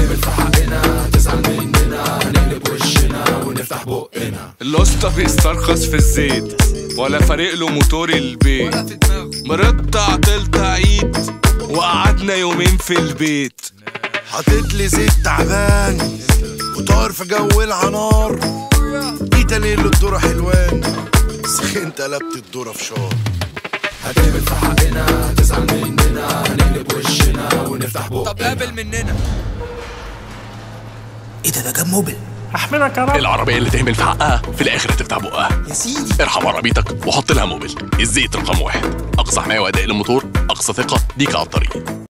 هتعمل في حقنا تزعل مننا هنقلب وشنا ونفتح بقنا الاسطى بيسترخص في الزيت ولا فارق له موتور البيت مرضى تلت عيد وقعدنا يومين في البيت حاطط لي زيت تعبان وطار في جو العنار جيت ليل الدورة حلوان سخنت قلبت الدورة في شار هتعمل في حقنا تزعل مننا هنقلب وشنا ونفتح بقنا طب قابل مننا ايه ده ده جاب موبل احمدك يا رب العربية اللي تعمل في حقها في الآخر هتفتح بقها يا سيدي ارحم عربيتك وحط لها موبل الزيت رقم واحد أقصى حماية وأداء للموتور أقصى ثقة ديك على الطريق